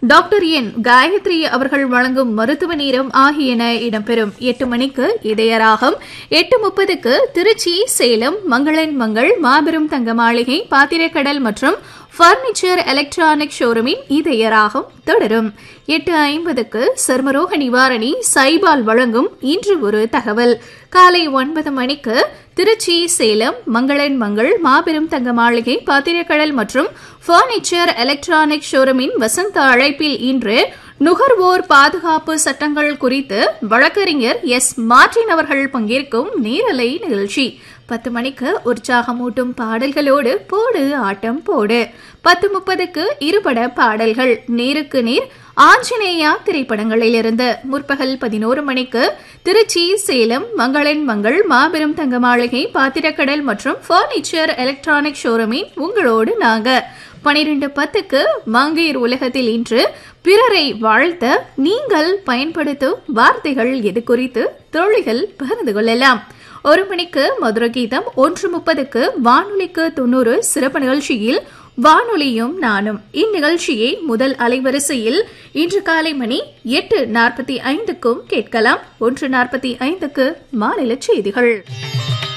doctor என் காயத்ரி அவர்கள் வழங்கும் மருத்துவ நேரம் ஆகியன இடம்பெறும் எட்டு மணிக்கு இதயராகம் எட்டு முப்பதுக்கு திருச்சி சேலம் மங்களன் மங்கள் மாபெரும் தங்க மாளிகை பாத்திரக்கடல் மற்றும் பர்னிச்சர் எலக்ட்ரானிக் ஷோரூமின் இதயராகம் தொடரும் எட்டு ஐம்பதுக்கு சர்மரோக நிவாரணி சைபால் வழங்கும் இன்று ஒரு தகவல் காலை ஒன்பது மணிக்கு திருச்சி சேலம் மங்களன் மங்கள் மாபெரும் தங்க மாளிகை பாத்திரக்கடல் மற்றும் பர்னிச்சர் எலக்ட்ரானிக் ஷோரூமின் வசந்த அழைப்பில் இன்று நுகர்வோர் பாதுகாப்பு சட்டங்கள் குறித்து வழக்கறிஞர் எஸ் மார்டின் அவர்கள் பங்கேற்கும் நேரலை நிகழ்ச்சி பத்து மணிக்கு உற்சாகமூட்டும் பாடல்களோடு போடு ஆட்டம் போடு பத்து முப்பதுக்கு இருபட பாடல்கள் நேருக்கு நேர் ஆஞ்சநேயா திரைப்படங்களிலிருந்து முற்பகல் பதினோரு மணிக்கு திருச்சி சேலம் மங்களன் மங்கள் மாபெரும் தங்க மாளிகை பாத்திரக்கடல் மற்றும் பர்னிச்சர் எலக்ட்ரானிக் ஷோரூமின் உங்களோடு நாங்க பனிரெண்டு பத்துக்கு மங்கையர் உலகத்தில் இன்று பிறரை வாழ்த்த நீங்கள் பயன்படுத்தும் வார்த்தைகள் எது குறித்து தோழிகள் பகிர்ந்து கொள்ளலாம் ஒரு மணிக்கு மதுர கீதம் ஒன்று முப்பதுக்கு வானொலிக்கு தொண்ணூறு சிறப்பு நிகழ்ச்சியில் வானொலியும் நானும் இந்நிகழ்ச்சியை முதல் அலைவரிசையில் இன்று காலை மணி எட்டு நாற்பத்தி ஐந்துக்கும் கேட்கலாம் ஒன்று நாற்பத்தி ஐந்துக்கு மாநில செய்திகள்